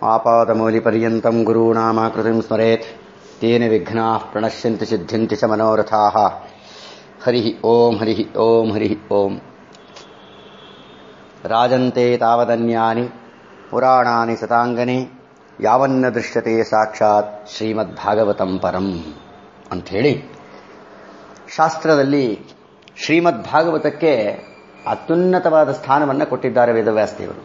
आपादमौलिपर्यन्तम् गुरूणामाकृतिम् स्मरेत् तेन विघ्नाः प्रणश्यन्ति सिद्ध्यन्ति च मनोरथाः हरिः ओम् हरिः ओम् हरिः ओम् राजन्ते तावदन्यानि पुराणानि सताङ्गने ಯಾವನ್ನ ದೃಶ್ಯತೆ ಸಾಕ್ಷಾತ್ ಶ್ರೀಮದ್ಭಾಗವತಂ ಪರಂ ಅಂಥೇಳಿ ಶಾಸ್ತ್ರದಲ್ಲಿ ಶ್ರೀಮದ್ ಭಾಗವತಕ್ಕೆ ಅತ್ಯುನ್ನತವಾದ ಸ್ಥಾನವನ್ನು ಕೊಟ್ಟಿದ್ದಾರೆ ವೇದವ್ಯಾಸದೇವರು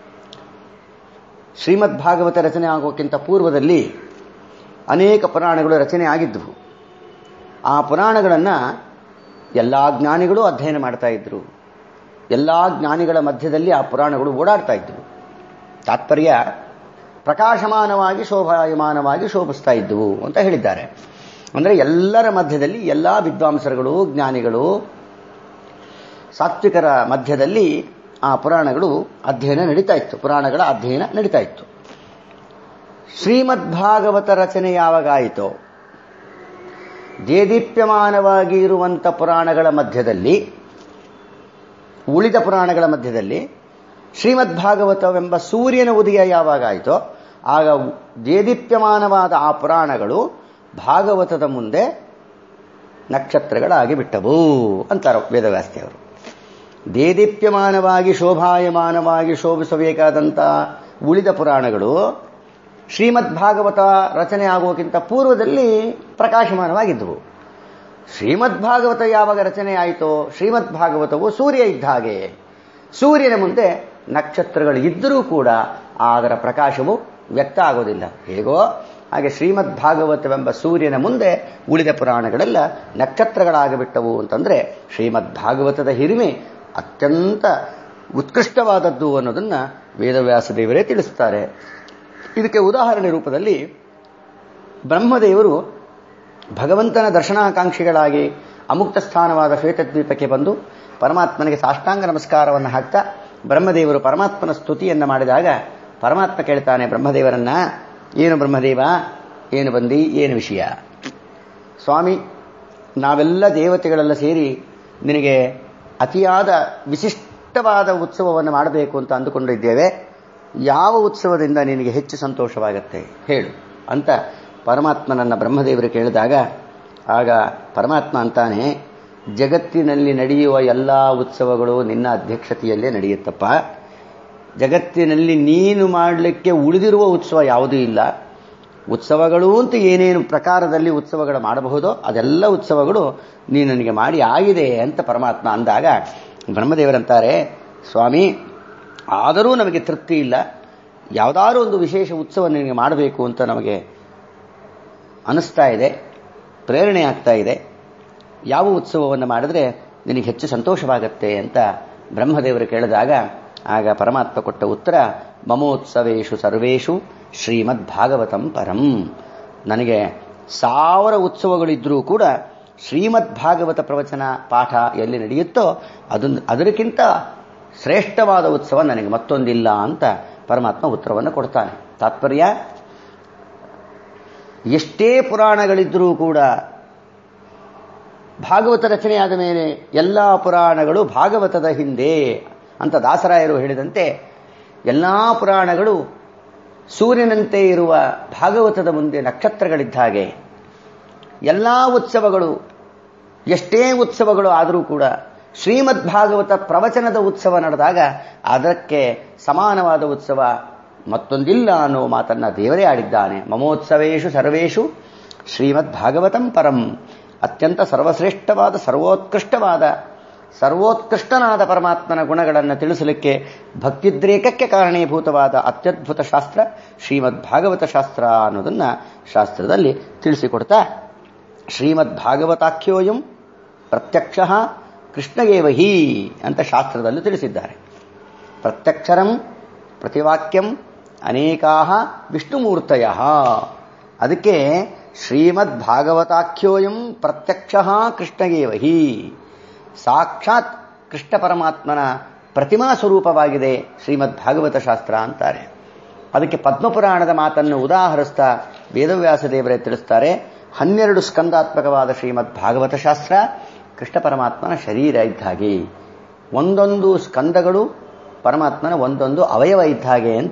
ಶ್ರೀಮದ್ ಭಾಗವತ ರಚನೆ ಆಗೋಕ್ಕಿಂತ ಪೂರ್ವದಲ್ಲಿ ಅನೇಕ ಪುರಾಣಗಳು ರಚನೆ ಆಗಿದ್ದವು ಆ ಪುರಾಣಗಳನ್ನು ಎಲ್ಲ ಜ್ಞಾನಿಗಳು ಅಧ್ಯಯನ ಮಾಡ್ತಾ ಇದ್ರು ಎಲ್ಲ ಜ್ಞಾನಿಗಳ ಮಧ್ಯದಲ್ಲಿ ಆ ಪುರಾಣಗಳು ಓಡಾಡ್ತಾ ಇದ್ದವು ತಾತ್ಪರ್ಯ ಪ್ರಕಾಶಮಾನವಾಗಿ ಶೋಭಾಯಮಾನವಾಗಿ ಶೋಭಿಸ್ತಾ ಇದ್ದವು ಅಂತ ಹೇಳಿದ್ದಾರೆ ಅಂದರೆ ಎಲ್ಲರ ಮಧ್ಯದಲ್ಲಿ ಎಲ್ಲ ವಿದ್ವಾಂಸರುಗಳು ಜ್ಞಾನಿಗಳು ಸಾತ್ವಿಕರ ಮಧ್ಯದಲ್ಲಿ ಆ ಪುರಾಣಗಳು ಅಧ್ಯಯನ ನಡೀತಾ ಇತ್ತು ಪುರಾಣಗಳ ಅಧ್ಯಯನ ನಡೀತಾ ಇತ್ತು ಶ್ರೀಮದ್ಭಾಗವತ ರಚನೆ ಯಾವಾಗ ಆಯಿತೋ ದೇದೀಪ್ಯಮಾನವಾಗಿ ಇರುವಂಥ ಪುರಾಣಗಳ ಮಧ್ಯದಲ್ಲಿ ಉಳಿದ ಪುರಾಣಗಳ ಮಧ್ಯದಲ್ಲಿ ಶ್ರೀಮದ್ಭಾಗವತವೆಂಬ ಸೂರ್ಯನ ಉದಯ ಯಾವಾಗ ಆಯಿತೋ ಆಗ ದೇದೀಪ್ಯಮಾನವಾದ ಆ ಪುರಾಣಗಳು ಭಾಗವತದ ಮುಂದೆ ನಕ್ಷತ್ರಗಳಾಗಿ ಬಿಟ್ಟವು ಅಂತಾರೆ ವೇದವ್ಯಾಸ್ತಿಯವರು ದೇದೀಪ್ಯಮಾನವಾಗಿ ಶೋಭಾಯಮಾನವಾಗಿ ಶೋಭಿಸಬೇಕಾದಂಥ ಉಳಿದ ಪುರಾಣಗಳು ಶ್ರೀಮದ್ಭಾಗವತ ರಚನೆ ಆಗುವಕ್ಕಿಂತ ಪೂರ್ವದಲ್ಲಿ ಪ್ರಕಾಶಮಾನವಾಗಿದ್ದವು ಶ್ರೀಮದ್ಭಾಗವತ ಯಾವಾಗ ರಚನೆ ಆಯಿತೋ ಶ್ರೀಮದ್ಭಾಗವತವು ಸೂರ್ಯ ಇದ್ದ ಹಾಗೆ ಸೂರ್ಯನ ಮುಂದೆ ನಕ್ಷತ್ರಗಳು ಇದ್ದರೂ ಕೂಡ ಅದರ ಪ್ರಕಾಶವು ವ್ಯಕ್ತ ಆಗೋದಿಲ್ಲ ಹೇಗೋ ಹಾಗೆ ಶ್ರೀಮದ್ ಭಾಗವತವೆಂಬ ಸೂರ್ಯನ ಮುಂದೆ ಉಳಿದ ಪುರಾಣಗಳೆಲ್ಲ ನಕ್ಷತ್ರಗಳಾಗಿಬಿಟ್ಟವು ಅಂತಂದ್ರೆ ಶ್ರೀಮದ್ ಭಾಗವತದ ಹಿರಿಮೆ ಅತ್ಯಂತ ಉತ್ಕೃಷ್ಟವಾದದ್ದು ಅನ್ನೋದನ್ನ ವೇದವ್ಯಾಸ ದೇವರೇ ತಿಳಿಸುತ್ತಾರೆ ಇದಕ್ಕೆ ಉದಾಹರಣೆ ರೂಪದಲ್ಲಿ ಬ್ರಹ್ಮದೇವರು ಭಗವಂತನ ದರ್ಶನಾಕಾಂಕ್ಷಿಗಳಾಗಿ ಅಮುಕ್ತ ಸ್ಥಾನವಾದ ಶ್ವೇತದ್ವೀಪಕ್ಕೆ ಬಂದು ಪರಮಾತ್ಮನಿಗೆ ಸಾಷ್ಟಾಂಗ ನಮಸ್ಕಾರವನ್ನು ಹಾಕ್ತಾ ಬ್ರಹ್ಮದೇವರು ಪರಮಾತ್ಮನ ಸ್ತುತಿಯನ್ನು ಮಾಡಿದಾಗ ಪರಮಾತ್ಮ ಕೇಳ್ತಾನೆ ಬ್ರಹ್ಮದೇವರನ್ನ ಏನು ಬ್ರಹ್ಮದೇವ ಏನು ಬಂದಿ ಏನು ವಿಷಯ ಸ್ವಾಮಿ ನಾವೆಲ್ಲ ದೇವತೆಗಳೆಲ್ಲ ಸೇರಿ ನಿನಗೆ ಅತಿಯಾದ ವಿಶಿಷ್ಟವಾದ ಉತ್ಸವವನ್ನು ಮಾಡಬೇಕು ಅಂತ ಅಂದುಕೊಂಡಿದ್ದೇವೆ ಯಾವ ಉತ್ಸವದಿಂದ ನಿನಗೆ ಹೆಚ್ಚು ಸಂತೋಷವಾಗತ್ತೆ ಹೇಳು ಅಂತ ಪರಮಾತ್ಮನನ್ನ ಬ್ರಹ್ಮದೇವರು ಕೇಳಿದಾಗ ಆಗ ಪರಮಾತ್ಮ ಅಂತಾನೆ ಜಗತ್ತಿನಲ್ಲಿ ನಡೆಯುವ ಎಲ್ಲ ಉತ್ಸವಗಳು ನಿನ್ನ ಅಧ್ಯಕ್ಷತೆಯಲ್ಲೇ ನಡೆಯುತ್ತಪ್ಪ ಜಗತ್ತಿನಲ್ಲಿ ನೀನು ಮಾಡಲಿಕ್ಕೆ ಉಳಿದಿರುವ ಉತ್ಸವ ಯಾವುದೂ ಇಲ್ಲ ಉತ್ಸವಗಳು ಅಂತ ಏನೇನು ಪ್ರಕಾರದಲ್ಲಿ ಉತ್ಸವಗಳು ಮಾಡಬಹುದೋ ಅದೆಲ್ಲ ಉತ್ಸವಗಳು ನೀನು ನನಗೆ ಮಾಡಿ ಆಗಿದೆ ಅಂತ ಪರಮಾತ್ಮ ಅಂದಾಗ ಬ್ರಹ್ಮದೇವರಂತಾರೆ ಸ್ವಾಮಿ ಆದರೂ ನಮಗೆ ತೃಪ್ತಿ ಇಲ್ಲ ಯಾವುದಾದ್ರೂ ಒಂದು ವಿಶೇಷ ಉತ್ಸವ ನಿನಗೆ ಮಾಡಬೇಕು ಅಂತ ನಮಗೆ ಅನಿಸ್ತಾ ಇದೆ ಪ್ರೇರಣೆ ಆಗ್ತಾ ಇದೆ ಯಾವ ಉತ್ಸವವನ್ನು ಮಾಡಿದ್ರೆ ನಿನಗೆ ಹೆಚ್ಚು ಸಂತೋಷವಾಗತ್ತೆ ಅಂತ ಬ್ರಹ್ಮದೇವರು ಕೇಳಿದಾಗ ಆಗ ಪರಮಾತ್ಮ ಕೊಟ್ಟ ಉತ್ತರ ಮಮೋತ್ಸವೇಶು ಸರ್ವೇಶು ಶ್ರೀಮದ್ ಭಾಗವತಂ ಪರಂ ನನಗೆ ಸಾವಿರ ಉತ್ಸವಗಳಿದ್ರೂ ಕೂಡ ಶ್ರೀಮದ್ ಭಾಗವತ ಪ್ರವಚನ ಪಾಠ ಎಲ್ಲಿ ನಡೆಯುತ್ತೋ ಅದನ್ನು ಅದಕ್ಕಿಂತ ಶ್ರೇಷ್ಠವಾದ ಉತ್ಸವ ನನಗೆ ಮತ್ತೊಂದಿಲ್ಲ ಅಂತ ಪರಮಾತ್ಮ ಉತ್ತರವನ್ನು ಕೊಡ್ತಾನೆ ತಾತ್ಪರ್ಯ ಎಷ್ಟೇ ಪುರಾಣಗಳಿದ್ರೂ ಕೂಡ ಭಾಗವತ ರಚನೆಯಾದ ಮೇಲೆ ಎಲ್ಲ ಪುರಾಣಗಳು ಭಾಗವತದ ಹಿಂದೆ ಅಂತ ದಾಸರಾಯರು ಹೇಳಿದಂತೆ ಎಲ್ಲ ಪುರಾಣಗಳು ಸೂರ್ಯನಂತೆ ಇರುವ ಭಾಗವತದ ಮುಂದೆ ನಕ್ಷತ್ರಗಳಿದ್ದ ಹಾಗೆ ಎಲ್ಲ ಉತ್ಸವಗಳು ಎಷ್ಟೇ ಉತ್ಸವಗಳು ಆದರೂ ಕೂಡ ಶ್ರೀಮದ್ ಭಾಗವತ ಪ್ರವಚನದ ಉತ್ಸವ ನಡೆದಾಗ ಅದಕ್ಕೆ ಸಮಾನವಾದ ಉತ್ಸವ ಮತ್ತೊಂದಿಲ್ಲ ಅನ್ನೋ ಮಾತನ್ನ ದೇವರೇ ಆಡಿದ್ದಾನೆ ಮಮೋತ್ಸವೇಶು ಸರ್ವೇಶು ಶ್ರೀಮದ್ ಭಾಗವತಂ ಪರಂ ಅತ್ಯಂತ ಸರ್ವಶ್ರೇಷ್ಠವಾದ ಸರ್ವೋತ್ಕೃಷ್ಟವಾದ ಸರ್ವೋತ್ಕೃಷ್ಟನಾದ ಪರಮಾತ್ಮನ ಗುಣಗಳನ್ನು ತಿಳಿಸಲಿಕ್ಕೆ ಭಕ್ತಿದ್ರೇಕಕ್ಕೆ ಕಾರಣೀಭೂತವಾದ ಅತ್ಯದ್ಭುತ ಶಾಸ್ತ್ರ ಶ್ರೀಮದ್ ಭಾಗವತ ಶಾಸ್ತ್ರ ಅನ್ನೋದನ್ನ ಶಾಸ್ತ್ರದಲ್ಲಿ ತಿಳಿಸಿಕೊಡ್ತಾ ಶ್ರೀಮದ್ ಭಾಗವತಾಖ್ಯೋಯಂ ಪ್ರತ್ಯಕ್ಷ ಕೃಷ್ಣಗೇವ ಹೀ ಅಂತ ಶಾಸ್ತ್ರದಲ್ಲಿ ತಿಳಿಸಿದ್ದಾರೆ ಪ್ರತ್ಯಕ್ಷರಂ ಪ್ರತಿವಾಕ್ಯಂ ಅನೇಕಾ ವಿಷ್ಣುಮೂರ್ತಯ ಅದಕ್ಕೆ ಶ್ರೀಮದ್ ಭಾಗವತಾಖ್ಯೋಯಂ ಪ್ರತ್ಯಕ್ಷ ಕೃಷ್ಣಗೇವ ಹೀ ಸಾಕ್ಷಾತ್ ಕೃಷ್ಣ ಪರಮಾತ್ಮನ ಪ್ರತಿಮಾ ಸ್ವರೂಪವಾಗಿದೆ ಶ್ರೀಮದ್ ಭಾಗವತ ಶಾಸ್ತ್ರ ಅಂತಾರೆ ಅದಕ್ಕೆ ಪದ್ಮಪುರಾಣದ ಮಾತನ್ನು ಉದಾಹರಿಸ್ತಾ ವೇದವ್ಯಾಸ ದೇವರೇ ತಿಳಿಸ್ತಾರೆ ಹನ್ನೆರಡು ಸ್ಕಂದಾತ್ಮಕವಾದ ಶ್ರೀಮದ್ ಭಾಗವತ ಶಾಸ್ತ್ರ ಕೃಷ್ಣ ಪರಮಾತ್ಮನ ಶರೀರ ಇದ್ದ ಹಾಗೆ ಒಂದೊಂದು ಸ್ಕಂದಗಳು ಪರಮಾತ್ಮನ ಒಂದೊಂದು ಅವಯವ ಇದ್ದ ಹಾಗೆ ಅಂತ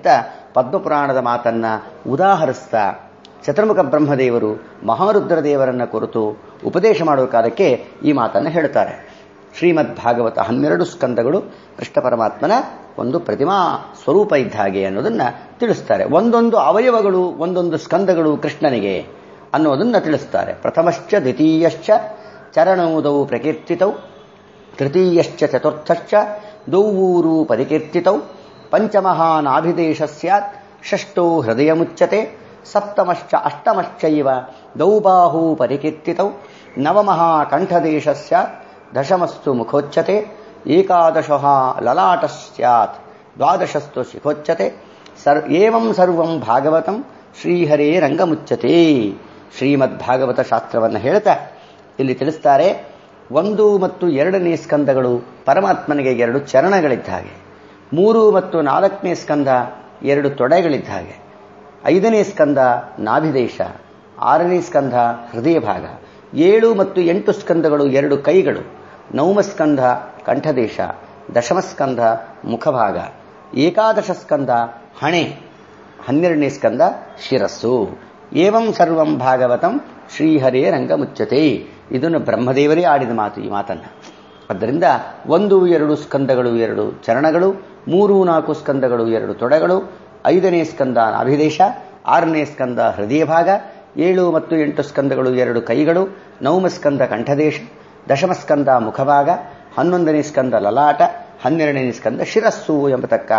ಪದ್ಮಪುರಾಣದ ಮಾತನ್ನ ಉದಾಹರಿಸ್ತಾ ಚತುರ್ಮುಖ ಬ್ರಹ್ಮದೇವರು ಮಹಾರುದ್ರ ದೇವರನ್ನ ಕುರಿತು ಉಪದೇಶ ಮಾಡುವ ಕಾಲಕ್ಕೆ ಈ ಮಾತನ್ನು ಹೇಳ್ತಾರೆ ಶ್ರೀಮದ್ ಭಾಗವತ ಹನ್ನೆರಡು ಸ್ಕಂದಗಳು ಕೃಷ್ಣ ಪರಮಾತ್ಮನ ಒಂದು ಪ್ರತಿಮಾ ಸ್ವರೂಪ ಇದ್ದ ಹಾಗೆ ಅನ್ನೋದನ್ನ ತಿಳಿಸ್ತಾರೆ ಒಂದೊಂದು ಅವಯವಗಳು ಒಂದೊಂದು ಸ್ಕಂದಗಳು ಕೃಷ್ಣನಿಗೆ ಅನ್ನೋದನ್ನ ತಿಳಿಸ್ತಾರೆ ಪ್ರಥಮಶ್ಚ ದ್ವಿತೀಯಶ್ಚ ಚರಣೌದೌ ಪ್ರಕೀರ್ತಿತೌ ತೃತೀಯಶ್ಚ ಚತುರ್ಥಶ್ಚ ದೌವೂರು ಪರಿಕೀರ್ತಿತೌ ಪಂಚಮಹಾನಾಭಿದೇಶ ಸ್ಯಾತ್ ಷಷ್ಟೋ ಹೃದಯಮುಚ್ಯತೆ ಸಪ್ತಮಶ್ಚ ಅಷ್ಟಮಶ್ಚೈವ ದೌಬಾಹೂ ಪರಿಕೀರ್ತಿತೌ ನವಮಃ ಕಂಠದೇಶ ಸ್ಯಾತ್ ದಶಮಸ್ತು ಮುಖೋಚ್ಯತೆ ಏಕಾದಶ ಲಲಾಟ ಸ್ಯಾತ್ ದ್ವಾದಶಸ್ತು ಶಿಖೋಚ್ಯತೆ ಸರ್ ಏವಂ ಸರ್ವಂ ಭಾಗವತಂ ಶ್ರೀಹರೇ ರಂಗಮುಚ್ಯತೆ ಶ್ರೀಮದ್ ಭಾಗವತ ಶಾಸ್ತ್ರವನ್ನು ಹೇಳ್ತಾ ಇಲ್ಲಿ ತಿಳಿಸ್ತಾರೆ ಒಂದು ಮತ್ತು ಎರಡನೇ ಸ್ಕಂದಗಳು ಪರಮಾತ್ಮನಿಗೆ ಎರಡು ಚರಣಗಳಿದ್ದ ಹಾಗೆ ಮೂರು ಮತ್ತು ನಾಲ್ಕನೇ ಸ್ಕಂದ ಎರಡು ತೊಡೆಗಳಿದ್ದ ಹಾಗೆ ಐದನೇ ಸ್ಕಂದ ನಾಭಿದೇಶ ಆರನೇ ಸ್ಕಂದ ಹೃದಯ ಭಾಗ ಏಳು ಮತ್ತು ಎಂಟು ಸ್ಕಂದಗಳು ಎರಡು ಕೈಗಳು ನವಮಸ್ಕಂಧ ಕಂಠದೇಶ ದಶಮಸ್ಕಂಧ ಮುಖಭಾಗ ಏಕಾದಶ ಸ್ಕಂದ ಹಣೆ ಹನ್ನೆರಡನೇ ಸ್ಕಂದ ಶಿರಸ್ಸು ಏವಂ ಸರ್ವಂ ಭಾಗವತಂ ಶ್ರೀಹರೇ ರಂಗಮುಚ್ಚತೆ ಇದನ್ನು ಬ್ರಹ್ಮದೇವರೇ ಆಡಿದ ಮಾತು ಈ ಮಾತನ್ನ ಆದ್ದರಿಂದ ಒಂದು ಎರಡು ಸ್ಕಂದಗಳು ಎರಡು ಚರಣಗಳು ಮೂರು ನಾಲ್ಕು ಸ್ಕಂದಗಳು ಎರಡು ತೊಡೆಗಳು ಐದನೇ ಸ್ಕಂದ ಅಭಿದೇಶ ಆರನೇ ಸ್ಕಂದ ಹೃದಯ ಭಾಗ ಏಳು ಮತ್ತು ಎಂಟು ಸ್ಕಂದಗಳು ಎರಡು ಕೈಗಳು ನವಮ ಸ್ಕಂದ ಕಂಠದೇಶ ದಶಮಸ್ಕಂದ ಮುಖಭಾಗ ಹನ್ನೊಂದನೇ ಸ್ಕಂದ ಲಲಾಟ ಹನ್ನೆರಡನೇ ಸ್ಕಂದ ಶಿರಸ್ಸು ಎಂಬತಕ್ಕ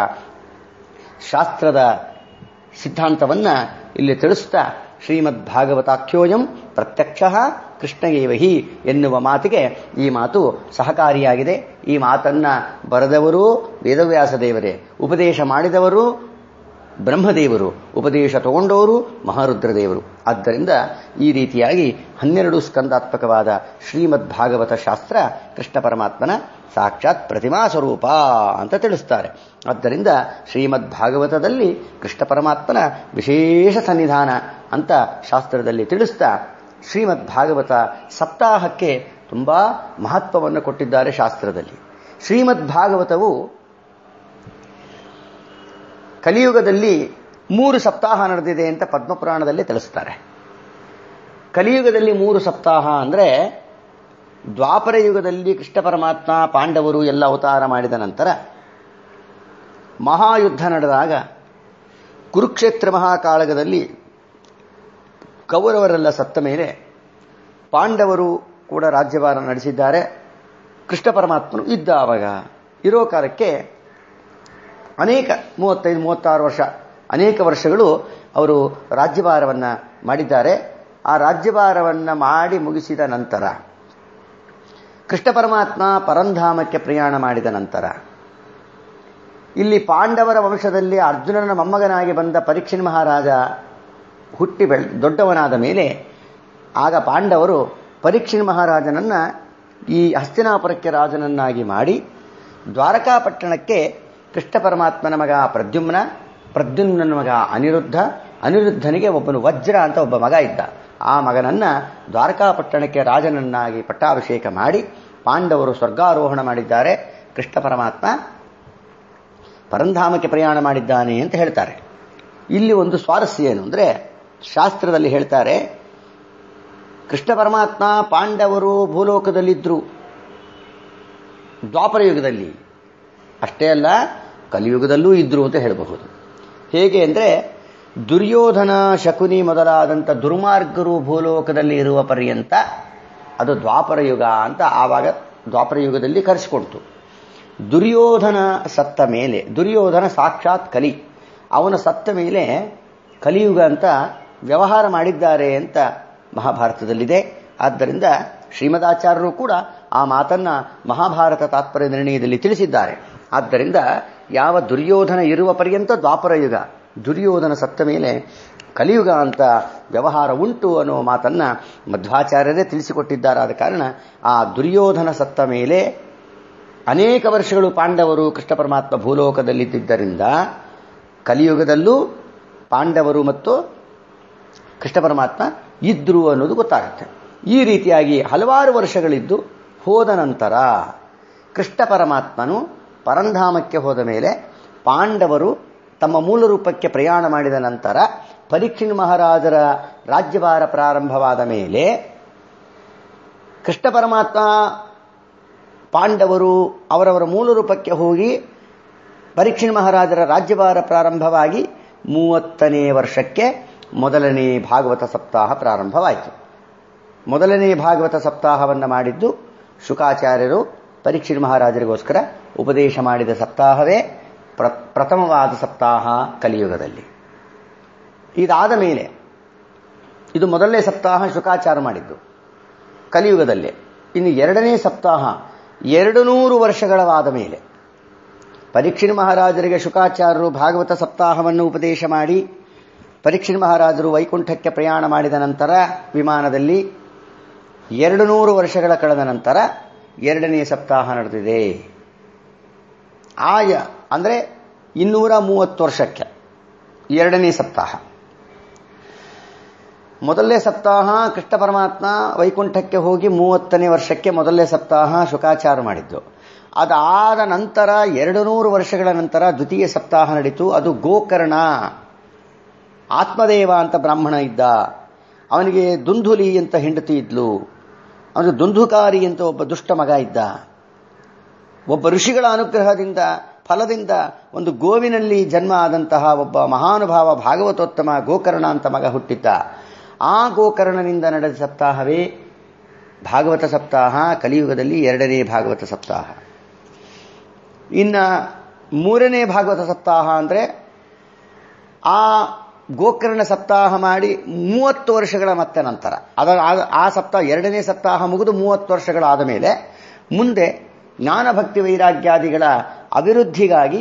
ಶಾಸ್ತ್ರದ ಸಿದ್ಧಾಂತವನ್ನ ಇಲ್ಲಿ ತಿಳಿಸ್ತಾ ಶ್ರೀಮದ್ ಭಾಗವತಾಖ್ಯೋಯಂ ಪ್ರತ್ಯಕ್ಷ ಕೃಷ್ಣಯೇವಹಿ ಎನ್ನುವ ಮಾತಿಗೆ ಈ ಮಾತು ಸಹಕಾರಿಯಾಗಿದೆ ಈ ಮಾತನ್ನ ಬರೆದವರು ವೇದವ್ಯಾಸ ದೇವರೇ ಉಪದೇಶ ಮಾಡಿದವರು ಬ್ರಹ್ಮದೇವರು ಉಪದೇಶ ತಗೊಂಡವರು ಮಹಾರುದ್ರದೇವರು ಆದ್ದರಿಂದ ಈ ರೀತಿಯಾಗಿ ಹನ್ನೆರಡು ಸ್ಕಂದಾತ್ಮಕವಾದ ಶ್ರೀಮದ್ ಭಾಗವತ ಶಾಸ್ತ್ರ ಕೃಷ್ಣ ಪರಮಾತ್ಮನ ಸಾಕ್ಷಾತ್ ಪ್ರತಿಮಾ ಸ್ವರೂಪ ಅಂತ ತಿಳಿಸ್ತಾರೆ ಆದ್ದರಿಂದ ಶ್ರೀಮದ್ ಭಾಗವತದಲ್ಲಿ ಕೃಷ್ಣ ಪರಮಾತ್ಮನ ವಿಶೇಷ ಸನ್ನಿಧಾನ ಅಂತ ಶಾಸ್ತ್ರದಲ್ಲಿ ತಿಳಿಸ್ತಾ ಶ್ರೀಮದ್ ಭಾಗವತ ಸಪ್ತಾಹಕ್ಕೆ ತುಂಬಾ ಮಹತ್ವವನ್ನು ಕೊಟ್ಟಿದ್ದಾರೆ ಶಾಸ್ತ್ರದಲ್ಲಿ ಶ್ರೀಮದ್ ಭಾಗವತವು ಕಲಿಯುಗದಲ್ಲಿ ಮೂರು ಸಪ್ತಾಹ ನಡೆದಿದೆ ಅಂತ ಪದ್ಮಪುರಾಣದಲ್ಲಿ ತಿಳಿಸ್ತಾರೆ ಕಲಿಯುಗದಲ್ಲಿ ಮೂರು ಸಪ್ತಾಹ ಅಂದ್ರೆ ದ್ವಾಪರ ಯುಗದಲ್ಲಿ ಕೃಷ್ಣ ಪರಮಾತ್ಮ ಪಾಂಡವರು ಎಲ್ಲ ಅವತಾರ ಮಾಡಿದ ನಂತರ ಮಹಾಯುದ್ಧ ನಡೆದಾಗ ಕುರುಕ್ಷೇತ್ರ ಮಹಾಕಾಳಗದಲ್ಲಿ ಕೌರವರೆಲ್ಲ ಸತ್ತ ಮೇಲೆ ಪಾಂಡವರು ಕೂಡ ರಾಜ್ಯಭಾರ ನಡೆಸಿದ್ದಾರೆ ಕೃಷ್ಣ ಪರಮಾತ್ಮನು ಇದ್ದ ಆವಾಗ ಇರೋ ಕಾಲಕ್ಕೆ ಅನೇಕ ಮೂವತ್ತೈದು ಮೂವತ್ತಾರು ವರ್ಷ ಅನೇಕ ವರ್ಷಗಳು ಅವರು ರಾಜ್ಯಭಾರವನ್ನು ಮಾಡಿದ್ದಾರೆ ಆ ರಾಜ್ಯಭಾರವನ್ನು ಮಾಡಿ ಮುಗಿಸಿದ ನಂತರ ಕೃಷ್ಣ ಪರಮಾತ್ಮ ಪರಂಧಾಮಕ್ಕೆ ಪ್ರಯಾಣ ಮಾಡಿದ ನಂತರ ಇಲ್ಲಿ ಪಾಂಡವರ ವಂಶದಲ್ಲಿ ಅರ್ಜುನನ ಮೊಮ್ಮಗನಾಗಿ ಬಂದ ಪರೀಕ್ಷಿನ್ ಮಹಾರಾಜ ಹುಟ್ಟಿ ಬೆಳೆ ದೊಡ್ಡವನಾದ ಮೇಲೆ ಆಗ ಪಾಂಡವರು ಪರೀಕ್ಷಿನ್ ಮಹಾರಾಜನನ್ನ ಈ ಹಸ್ತಿನಾಪುರಕ್ಕೆ ರಾಜನನ್ನಾಗಿ ಮಾಡಿ ದ್ವಾರಕಾಪಟ್ಟಣಕ್ಕೆ ಕೃಷ್ಣ ಪರಮಾತ್ಮನ ಮಗ ಪ್ರದ್ಯುಮ್ನ ಪ್ರದ್ಯುಮ್ನ ಮಗ ಅನಿರುದ್ಧ ಅನಿರುದ್ಧನಿಗೆ ಒಬ್ಬನು ವಜ್ರ ಅಂತ ಒಬ್ಬ ಮಗ ಇದ್ದ ಆ ಮಗನನ್ನ ದ್ವಾರಕಾಪಟ್ಟಣಕ್ಕೆ ರಾಜನನ್ನಾಗಿ ಪಟ್ಟಾಭಿಷೇಕ ಮಾಡಿ ಪಾಂಡವರು ಸ್ವರ್ಗಾರೋಹಣ ಮಾಡಿದ್ದಾರೆ ಕೃಷ್ಣ ಪರಮಾತ್ಮ ಪರಂಧಾಮಕ್ಕೆ ಪ್ರಯಾಣ ಮಾಡಿದ್ದಾನೆ ಅಂತ ಹೇಳ್ತಾರೆ ಇಲ್ಲಿ ಒಂದು ಸ್ವಾರಸ್ಯ ಏನು ಅಂದ್ರೆ ಶಾಸ್ತ್ರದಲ್ಲಿ ಹೇಳ್ತಾರೆ ಕೃಷ್ಣ ಪರಮಾತ್ಮ ಪಾಂಡವರು ಭೂಲೋಕದಲ್ಲಿದ್ದರು ದ್ವಾಪರ ಯುಗದಲ್ಲಿ ಅಷ್ಟೇ ಅಲ್ಲ ಕಲಿಯುಗದಲ್ಲೂ ಇದ್ರು ಅಂತ ಹೇಳಬಹುದು ಹೇಗೆ ಅಂದರೆ ದುರ್ಯೋಧನ ಶಕುನಿ ಮೊದಲಾದಂಥ ದುರ್ಮಾರ್ಗರು ಭೂಲೋಕದಲ್ಲಿ ಇರುವ ಪರ್ಯಂತ ಅದು ದ್ವಾಪರ ಯುಗ ಅಂತ ಆವಾಗ ದ್ವಾಪರ ಯುಗದಲ್ಲಿ ಕರೆಸಿಕೊಡ್ತು ದುರ್ಯೋಧನ ಸತ್ತ ಮೇಲೆ ದುರ್ಯೋಧನ ಸಾಕ್ಷಾತ್ ಕಲಿ ಅವನ ಸತ್ತ ಮೇಲೆ ಕಲಿಯುಗ ಅಂತ ವ್ಯವಹಾರ ಮಾಡಿದ್ದಾರೆ ಅಂತ ಮಹಾಭಾರತದಲ್ಲಿದೆ ಆದ್ದರಿಂದ ಶ್ರೀಮದಾಚಾರ್ಯರು ಕೂಡ ಆ ಮಾತನ್ನ ಮಹಾಭಾರತ ತಾತ್ಪರ್ಯ ನಿರ್ಣಯದಲ್ಲಿ ತಿಳಿಸಿದ್ದಾರೆ ಆದ್ದರಿಂದ ಯಾವ ದುರ್ಯೋಧನ ಇರುವ ಪರ್ಯಂತ ದ್ವಾಪರ ಯುಗ ದುರ್ಯೋಧನ ಸತ್ತ ಮೇಲೆ ಕಲಿಯುಗ ಅಂತ ವ್ಯವಹಾರ ಉಂಟು ಅನ್ನುವ ಮಾತನ್ನ ಮಧ್ವಾಚಾರ್ಯರೇ ತಿಳಿಸಿಕೊಟ್ಟಿದ್ದಾರಾದ ಕಾರಣ ಆ ದುರ್ಯೋಧನ ಸತ್ತ ಮೇಲೆ ಅನೇಕ ವರ್ಷಗಳು ಪಾಂಡವರು ಕೃಷ್ಣ ಪರಮಾತ್ಮ ಭೂಲೋಕದಲ್ಲಿದ್ದರಿಂದ ಕಲಿಯುಗದಲ್ಲೂ ಪಾಂಡವರು ಮತ್ತು ಕೃಷ್ಣ ಪರಮಾತ್ಮ ಇದ್ರು ಅನ್ನೋದು ಗೊತ್ತಾಗುತ್ತೆ ಈ ರೀತಿಯಾಗಿ ಹಲವಾರು ವರ್ಷಗಳಿದ್ದು ಹೋದ ನಂತರ ಕೃಷ್ಣ ಪರಮಾತ್ಮನು ಪರಂಧಾಮಕ್ಕೆ ಹೋದ ಮೇಲೆ ಪಾಂಡವರು ತಮ್ಮ ಮೂಲ ರೂಪಕ್ಕೆ ಪ್ರಯಾಣ ಮಾಡಿದ ನಂತರ ಪರೀಕ್ಷಿಣ್ ಮಹಾರಾಜರ ರಾಜ್ಯಭಾರ ಪ್ರಾರಂಭವಾದ ಮೇಲೆ ಕೃಷ್ಣ ಪರಮಾತ್ಮ ಪಾಂಡವರು ಅವರವರ ಮೂಲ ರೂಪಕ್ಕೆ ಹೋಗಿ ಪರೀಕ್ಷಿಣ್ ಮಹಾರಾಜರ ರಾಜ್ಯಭಾರ ಪ್ರಾರಂಭವಾಗಿ ಮೂವತ್ತನೇ ವರ್ಷಕ್ಕೆ ಮೊದಲನೇ ಭಾಗವತ ಸಪ್ತಾಹ ಪ್ರಾರಂಭವಾಯಿತು ಮೊದಲನೇ ಭಾಗವತ ಸಪ್ತಾಹವನ್ನು ಮಾಡಿದ್ದು ಶುಕಾಚಾರ್ಯರು ಪರೀಕ್ಷಿಣ್ ಮಹಾರಾಜರಿಗೋಸ್ಕರ ಉಪದೇಶ ಮಾಡಿದ ಸಪ್ತಾಹವೇ ಪ್ರ ಪ್ರಥಮವಾದ ಸಪ್ತಾಹ ಕಲಿಯುಗದಲ್ಲಿ ಇದಾದ ಮೇಲೆ ಇದು ಮೊದಲನೇ ಸಪ್ತಾಹ ಶುಕಾಚಾರ ಮಾಡಿದ್ದು ಕಲಿಯುಗದಲ್ಲೇ ಇನ್ನು ಎರಡನೇ ಸಪ್ತಾಹ ಎರಡು ನೂರು ವರ್ಷಗಳವಾದ ಮೇಲೆ ಪರೀಕ್ಷಿಣ್ ಮಹಾರಾಜರಿಗೆ ಶುಕಾಚಾರ್ಯರು ಭಾಗವತ ಸಪ್ತಾಹವನ್ನು ಉಪದೇಶ ಮಾಡಿ ಪರೀಕ್ಷಿಣ್ ಮಹಾರಾಜರು ವೈಕುಂಠಕ್ಕೆ ಪ್ರಯಾಣ ಮಾಡಿದ ನಂತರ ವಿಮಾನದಲ್ಲಿ ಎರಡು ನೂರು ವರ್ಷಗಳ ಕಳೆದ ನಂತರ ಎರಡನೇ ಸಪ್ತಾಹ ನಡೆದಿದೆ ಆಯ ಅಂದರೆ ಇನ್ನೂರ ಮೂವತ್ತು ವರ್ಷಕ್ಕೆ ಎರಡನೇ ಸಪ್ತಾಹ ಮೊದಲನೇ ಸಪ್ತಾಹ ಕೃಷ್ಣ ಪರಮಾತ್ಮ ವೈಕುಂಠಕ್ಕೆ ಹೋಗಿ ಮೂವತ್ತನೇ ವರ್ಷಕ್ಕೆ ಮೊದಲನೇ ಸಪ್ತಾಹ ಶುಕಾಚಾರ ಮಾಡಿದ್ದು ಅದಾದ ನಂತರ ಎರಡು ನೂರು ವರ್ಷಗಳ ನಂತರ ದ್ವಿತೀಯ ಸಪ್ತಾಹ ನಡೀತು ಅದು ಗೋಕರ್ಣ ಆತ್ಮದೇವ ಅಂತ ಬ್ರಾಹ್ಮಣ ಇದ್ದ ಅವನಿಗೆ ದುಂಧುಲಿ ಅಂತ ಹೆಂಡತಿ ಇದ್ಲು ಅವನಿಗೆ ದುಂಧುಕಾರಿ ಅಂತ ಒಬ್ಬ ದುಷ್ಟ ಮಗ ಇದ್ದ ಒಬ್ಬ ಋಷಿಗಳ ಅನುಗ್ರಹದಿಂದ ಫಲದಿಂದ ಒಂದು ಗೋವಿನಲ್ಲಿ ಜನ್ಮ ಆದಂತಹ ಒಬ್ಬ ಮಹಾನುಭಾವ ಭಾಗವತೋತ್ತಮ ಗೋಕರ್ಣ ಅಂತ ಮಗ ಹುಟ್ಟಿದ್ದ ಆ ಗೋಕರ್ಣನಿಂದ ನಡೆದ ಸಪ್ತಾಹವೇ ಭಾಗವತ ಸಪ್ತಾಹ ಕಲಿಯುಗದಲ್ಲಿ ಎರಡನೇ ಭಾಗವತ ಸಪ್ತಾಹ ಇನ್ನ ಮೂರನೇ ಭಾಗವತ ಸಪ್ತಾಹ ಅಂದರೆ ಆ ಗೋಕರ್ಣ ಸಪ್ತಾಹ ಮಾಡಿ ಮೂವತ್ತು ವರ್ಷಗಳ ಮತ್ತೆ ನಂತರ ಅದರ ಆ ಸಪ್ತಾಹ ಎರಡನೇ ಸಪ್ತಾಹ ಮುಗಿದು ಮೂವತ್ತು ವರ್ಷಗಳಾದ ಮೇಲೆ ಮುಂದೆ ಜ್ಞಾನಭಕ್ತಿ ವೈರಾಗ್ಯಾದಿಗಳ ಅಭಿವೃದ್ಧಿಗಾಗಿ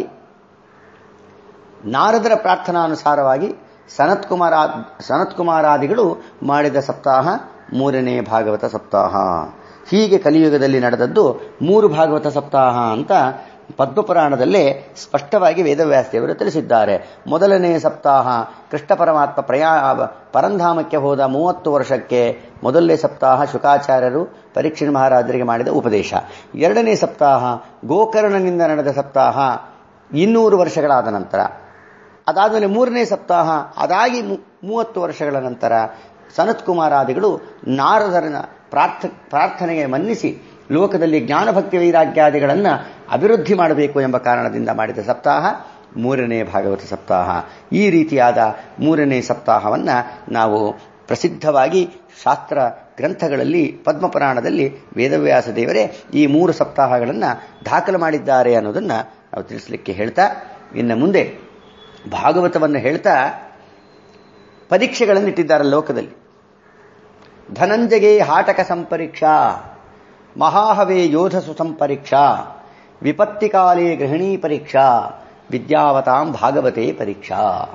ನಾರದರ ಪ್ರಾರ್ಥನಾನುಸಾರವಾಗಿ ಸನತ್ಕುಮಾರ ಸನತ್ಕುಮಾರಾದಿಗಳು ಮಾಡಿದ ಸಪ್ತಾಹ ಮೂರನೇ ಭಾಗವತ ಸಪ್ತಾಹ ಹೀಗೆ ಕಲಿಯುಗದಲ್ಲಿ ನಡೆದದ್ದು ಮೂರು ಭಾಗವತ ಸಪ್ತಾಹ ಅಂತ ಪದ್ಮಪುರಾಣದಲ್ಲೇ ಸ್ಪಷ್ಟವಾಗಿ ವೇದವ್ಯಾಸದೇವರು ತಿಳಿಸಿದ್ದಾರೆ ಮೊದಲನೇ ಸಪ್ತಾಹ ಕೃಷ್ಣ ಪರಮಾತ್ಮ ಪ್ರಯಾ ಪರಂಧಾಮಕ್ಕೆ ಹೋದ ಮೂವತ್ತು ವರ್ಷಕ್ಕೆ ಮೊದಲನೇ ಸಪ್ತಾಹ ಶುಕಾಚಾರ್ಯರು ಪರೀಕ್ಷಿಣ್ ಮಹಾರಾಜರಿಗೆ ಮಾಡಿದ ಉಪದೇಶ ಎರಡನೇ ಸಪ್ತಾಹ ಗೋಕರ್ಣನಿಂದ ನಡೆದ ಸಪ್ತಾಹ ಇನ್ನೂರು ವರ್ಷಗಳಾದ ನಂತರ ಅದಾದಮೇಲೆ ಮೂರನೇ ಸಪ್ತಾಹ ಅದಾಗಿ ಮೂವತ್ತು ವರ್ಷಗಳ ನಂತರ ಸನತ್ ಕುಮಾರಾದಿಗಳು ನಾರದರನ ಪ್ರಾರ್ಥ ಪ್ರಾರ್ಥನೆಗೆ ಮನ್ನಿಸಿ ಲೋಕದಲ್ಲಿ ಜ್ಞಾನಭಕ್ತಿ ವೈರಾಗ್ಯಾದಿಗಳನ್ನು ಅಭಿವೃದ್ಧಿ ಮಾಡಬೇಕು ಎಂಬ ಕಾರಣದಿಂದ ಮಾಡಿದ ಸಪ್ತಾಹ ಮೂರನೇ ಭಾಗವತ ಸಪ್ತಾಹ ಈ ರೀತಿಯಾದ ಮೂರನೇ ಸಪ್ತಾಹವನ್ನು ನಾವು ಪ್ರಸಿದ್ಧವಾಗಿ ಶಾಸ್ತ್ರ ಗ್ರಂಥಗಳಲ್ಲಿ ಪದ್ಮಪುರಾಣದಲ್ಲಿ ವೇದವ್ಯಾಸ ದೇವರೇ ಈ ಮೂರು ಸಪ್ತಾಹಗಳನ್ನು ದಾಖಲು ಮಾಡಿದ್ದಾರೆ ಅನ್ನೋದನ್ನು ನಾವು ತಿಳಿಸಲಿಕ್ಕೆ ಹೇಳ್ತಾ ಇನ್ನು ಮುಂದೆ ಭಾಗವತವನ್ನು ಹೇಳ್ತಾ ಪರೀಕ್ಷೆಗಳನ್ನು ಇಟ್ಟಿದ್ದಾರೆ ಲೋಕದಲ್ಲಿ ಧನಂಜಗೆ ಹಾಟಕ ಸಂಪರೀಕ್ಷಾ ಮಹಾಹವೇ ಯೋಧಸು ಸಂಪರೀಕ್ಷಾ ವಿಪತ್ತಿಕಾಲೇ ಗೃಹಿಣೀ ಪರೀಕ್ಷಾ ವಿದ್ಯಾವತಾಂ ಭಾಗವತೆ ಪರೀಕ್ಷಾ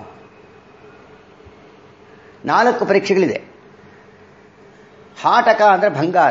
ನಾಲ್ಕು ಪರೀಕ್ಷೆಗಳಿದೆ ಹಾಟಕ ಅಂದರೆ ಬಂಗಾರ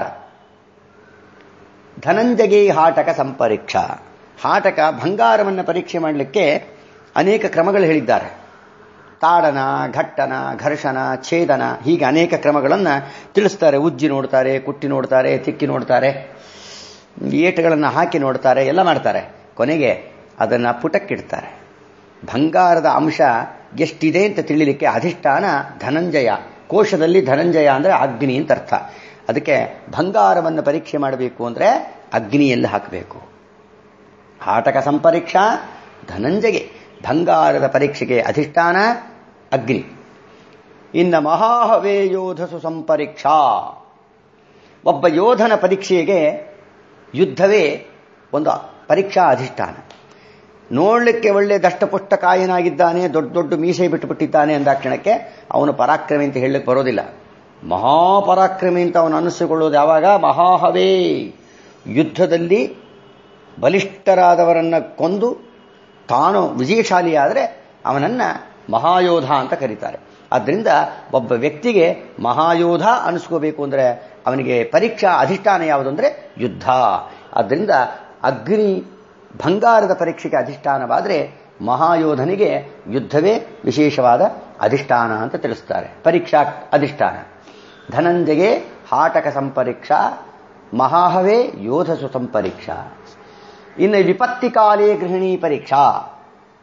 ಧನಂಜಗೆ ಹಾಟಕ ಸಂಪರೀಕ್ಷಾ ಹಾಟಕ ಬಂಗಾರವನ್ನು ಪರೀಕ್ಷೆ ಮಾಡಲಿಕ್ಕೆ ಅನೇಕ ಕ್ರಮಗಳು ಹೇಳಿದ್ದಾರೆ ತಾಡನ ಘಟ್ಟನ ಘರ್ಷಣ ಛೇದನ ಹೀಗೆ ಅನೇಕ ಕ್ರಮಗಳನ್ನು ತಿಳಿಸ್ತಾರೆ ಉಜ್ಜಿ ನೋಡ್ತಾರೆ ಕುಟ್ಟಿ ನೋಡ್ತಾರೆ ತಿಕ್ಕಿ ನೋಡ್ತಾರೆ ಏಟುಗಳನ್ನು ಹಾಕಿ ನೋಡ್ತಾರೆ ಎಲ್ಲ ಮಾಡ್ತಾರೆ ಕೊನೆಗೆ ಅದನ್ನು ಪುಟಕ್ಕಿಡ್ತಾರೆ ಬಂಗಾರದ ಅಂಶ ಎಷ್ಟಿದೆ ಅಂತ ತಿಳಿಲಿಕ್ಕೆ ಅಧಿಷ್ಠಾನ ಧನಂಜಯ ಕೋಶದಲ್ಲಿ ಧನಂಜಯ ಅಂದರೆ ಅಗ್ನಿ ಅಂತ ಅರ್ಥ ಅದಕ್ಕೆ ಬಂಗಾರವನ್ನು ಪರೀಕ್ಷೆ ಮಾಡಬೇಕು ಅಂದರೆ ಅಗ್ನಿಯಲ್ಲಿ ಹಾಕಬೇಕು ಆಟಕ ಸಂಪರೀಕ್ಷಾ ಧನಂಜಗೆ ಬಂಗಾರದ ಪರೀಕ್ಷೆಗೆ ಅಧಿಷ್ಠಾನ ಅಗ್ನಿ ಇನ್ನು ಮಹಾಹವೇ ಯೋಧಸು ಸಂಪರೀಕ್ಷಾ ಒಬ್ಬ ಯೋಧನ ಪರೀಕ್ಷೆಗೆ ಯುದ್ಧವೇ ಒಂದು ಪರೀಕ್ಷಾ ಅಧಿಷ್ಠಾನ ನೋಡಲಿಕ್ಕೆ ಒಳ್ಳೆ ದಷ್ಟಪುಷ್ಟ ಕಾಯನಾಗಿದ್ದಾನೆ ದೊಡ್ಡ ದೊಡ್ಡ ಮೀಸೆ ಬಿಟ್ಟುಬಿಟ್ಟಿದ್ದಾನೆ ಅಂದಾಕ್ಷಣಕ್ಕೆ ಅವನು ಪರಾಕ್ರಮಿ ಅಂತ ಹೇಳಲಿಕ್ಕೆ ಬರೋದಿಲ್ಲ ಮಹಾಪರಾಕ್ರಮಿ ಅಂತ ಅವನು ಅನಿಸಿಕೊಳ್ಳೋದು ಯಾವಾಗ ಮಹಾಹವೇ ಯುದ್ಧದಲ್ಲಿ ಬಲಿಷ್ಠರಾದವರನ್ನ ಕೊಂದು ತಾನು ವಿಜಯಶಾಲಿಯಾದರೆ ಅವನನ್ನು ಮಹಾಯೋಧ ಅಂತ ಕರೀತಾರೆ ಆದ್ದರಿಂದ ಒಬ್ಬ ವ್ಯಕ್ತಿಗೆ ಮಹಾಯೋಧ ಅನಿಸ್ಕೋಬೇಕು ಅಂದರೆ ಅವನಿಗೆ ಪರೀಕ್ಷಾ ಅಧಿಷ್ಠಾನ ಯಾವುದು ಅಂದರೆ ಯುದ್ಧ ಆದ್ದರಿಂದ ಅಗ್ನಿ ಬಂಗಾರದ ಪರೀಕ್ಷೆಗೆ ಅಧಿಷ್ಠಾನವಾದರೆ ಮಹಾಯೋಧನಿಗೆ ಯುದ್ಧವೇ ವಿಶೇಷವಾದ ಅಧಿಷ್ಠಾನ ಅಂತ ತಿಳಿಸ್ತಾರೆ ಪರೀಕ್ಷಾ ಅಧಿಷ್ಠಾನ ಧನಂಜಗೆ ಹಾಟಕ ಸಂಪರೀಕ್ಷಾ ಮಹಾಹವೇ ಯೋಧಸು ಸಂಪರೀಕ್ಷಾ ಇನ್ನು ವಿಪತ್ತಿಕಾಲೇ ಗೃಹಿಣಿ ಪರೀಕ್ಷಾ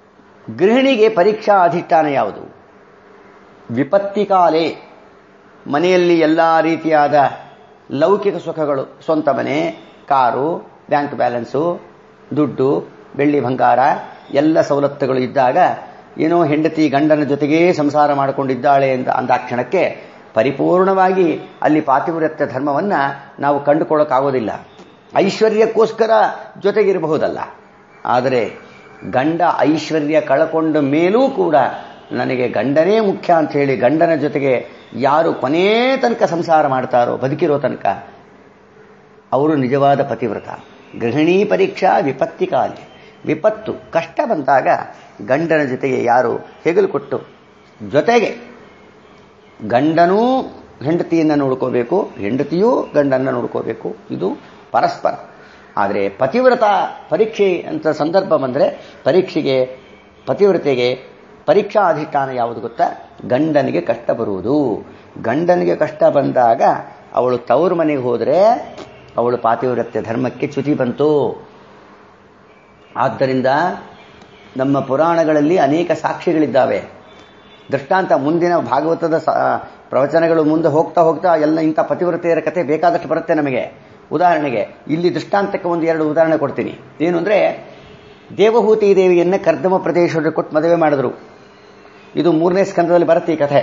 ಗೃಹಿಣಿಗೆ ಪರೀಕ್ಷಾ ಅಧಿಷ್ಠಾನ ಯಾವುದು ವಿಪತ್ತಿಕಾಲೇ ಮನೆಯಲ್ಲಿ ಎಲ್ಲ ರೀತಿಯಾದ ಲೌಕಿಕ ಸುಖಗಳು ಸ್ವಂತ ಮನೆ ಕಾರು ಬ್ಯಾಂಕ್ ಬ್ಯಾಲೆನ್ಸು ದುಡ್ಡು ಬೆಳ್ಳಿ ಬಂಗಾರ ಎಲ್ಲ ಸವಲತ್ತುಗಳು ಇದ್ದಾಗ ಏನೋ ಹೆಂಡತಿ ಗಂಡನ ಜೊತೆಗೇ ಸಂಸಾರ ಮಾಡಿಕೊಂಡಿದ್ದಾಳೆ ಅಂತ ಅಂದಾಕ್ಷಣಕ್ಕೆ ಪರಿಪೂರ್ಣವಾಗಿ ಅಲ್ಲಿ ಪಾತಿವ್ರತ್ಯ ಧರ್ಮವನ್ನ ನಾವು ಕಂಡುಕೊಳ್ಳೋಕ್ಕಾಗೋದಿಲ್ಲ ಐಶ್ವರ್ಯಕ್ಕೋಸ್ಕರ ಜೊತೆಗಿರಬಹುದಲ್ಲ ಆದರೆ ಗಂಡ ಐಶ್ವರ್ಯ ಕಳಕೊಂಡ ಮೇಲೂ ಕೂಡ ನನಗೆ ಗಂಡನೇ ಮುಖ್ಯ ಅಂತ ಹೇಳಿ ಗಂಡನ ಜೊತೆಗೆ ಯಾರು ಕೊನೇ ತನಕ ಸಂಸಾರ ಮಾಡ್ತಾರೋ ಬದುಕಿರೋ ತನಕ ಅವರು ನಿಜವಾದ ಪತಿವ್ರತ ಗೃಹಿಣಿ ಪರೀಕ್ಷಾ ವಿಪತ್ತಿ ಕಾಲಿ ವಿಪತ್ತು ಕಷ್ಟ ಬಂದಾಗ ಗಂಡನ ಜೊತೆಗೆ ಯಾರು ಹೆಗಲು ಕೊಟ್ಟು ಜೊತೆಗೆ ಗಂಡನೂ ಹೆಂಡತಿಯನ್ನು ನೋಡ್ಕೋಬೇಕು ಹೆಂಡತಿಯೂ ಗಂಡನ್ನ ನೋಡ್ಕೋಬೇಕು ಇದು ಪರಸ್ಪರ ಆದರೆ ಪತಿವ್ರತ ಪರೀಕ್ಷೆ ಅಂತ ಸಂದರ್ಭ ಬಂದರೆ ಪರೀಕ್ಷೆಗೆ ಪತಿವ್ರತೆಗೆ ಪರೀಕ್ಷಾ ಅಧಿಷ್ಠಾನ ಯಾವುದು ಗೊತ್ತಾ ಗಂಡನಿಗೆ ಕಷ್ಟ ಬರುವುದು ಗಂಡನಿಗೆ ಕಷ್ಟ ಬಂದಾಗ ಅವಳು ತವರು ಮನೆಗೆ ಹೋದರೆ ಅವಳು ಪಾತಿವ್ರತ್ಯ ಧರ್ಮಕ್ಕೆ ಚ್ಯುತಿ ಬಂತು ಆದ್ದರಿಂದ ನಮ್ಮ ಪುರಾಣಗಳಲ್ಲಿ ಅನೇಕ ಸಾಕ್ಷಿಗಳಿದ್ದಾವೆ ದೃಷ್ಟಾಂತ ಮುಂದಿನ ಭಾಗವತದ ಪ್ರವಚನಗಳು ಮುಂದೆ ಹೋಗ್ತಾ ಹೋಗ್ತಾ ಎಲ್ಲ ಇಂಥ ಪತಿವ್ರತೆಯರ ಕಥೆ ಬೇಕಾದಷ್ಟು ಬರುತ್ತೆ ನಮಗೆ ಉದಾಹರಣೆಗೆ ಇಲ್ಲಿ ದೃಷ್ಟಾಂತಕ್ಕೆ ಒಂದು ಎರಡು ಉದಾಹರಣೆ ಕೊಡ್ತೀನಿ ಏನು ಅಂದರೆ ದೇವಹೂತಿ ದೇವಿಯನ್ನ ಕರ್ದಮ ಪ್ರದೇಶದಲ್ಲಿ ಕೊಟ್ಟು ಮದುವೆ ಮಾಡಿದ್ರು ಇದು ಮೂರನೇ ಸ್ಕಂದದಲ್ಲಿ ಬರುತ್ತೆ ಈ ಕಥೆ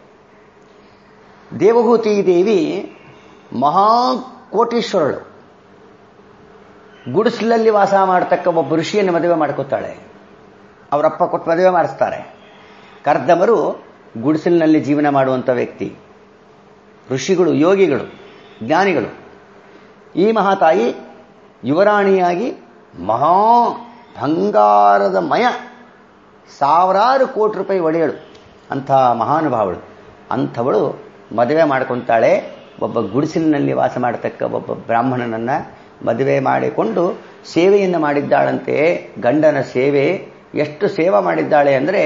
ದೇವಹೂತಿ ದೇವಿ ಮಹಾಕೋಟೀಶ್ವರಳು ಗುಡಿಸಲಲ್ಲಿ ವಾಸ ಮಾಡತಕ್ಕ ಒಬ್ಬ ಋಷಿಯನ್ನು ಮದುವೆ ಮಾಡ್ಕೋತಾಳೆ ಅವರಪ್ಪ ಕೊಟ್ಟು ಮದುವೆ ಮಾಡಿಸ್ತಾರೆ ಕರ್ದಮರು ಗುಡಿಸಲಿನಲ್ಲಿ ಜೀವನ ಮಾಡುವಂಥ ವ್ಯಕ್ತಿ ಋಷಿಗಳು ಯೋಗಿಗಳು ಜ್ಞಾನಿಗಳು ಈ ಮಹಾತಾಯಿ ಯುವರಾಣಿಯಾಗಿ ಮಹಾ ಬಂಗಾರದ ಮಯ ಸಾವಿರಾರು ಕೋಟಿ ರೂಪಾಯಿ ಒಡೆಯಳು ಅಂಥ ಮಹಾನುಭಾವಳು ಅಂಥವಳು ಮದುವೆ ಮಾಡ್ಕೊತಾಳೆ ಒಬ್ಬ ಗುಡಿಸಿಲಿನಲ್ಲಿ ವಾಸ ಮಾಡತಕ್ಕ ಒಬ್ಬ ಬ್ರಾಹ್ಮಣನನ್ನ ಮದುವೆ ಮಾಡಿಕೊಂಡು ಸೇವೆಯನ್ನು ಮಾಡಿದ್ದಾಳಂತೆ ಗಂಡನ ಸೇವೆ ಎಷ್ಟು ಸೇವೆ ಮಾಡಿದ್ದಾಳೆ ಅಂದರೆ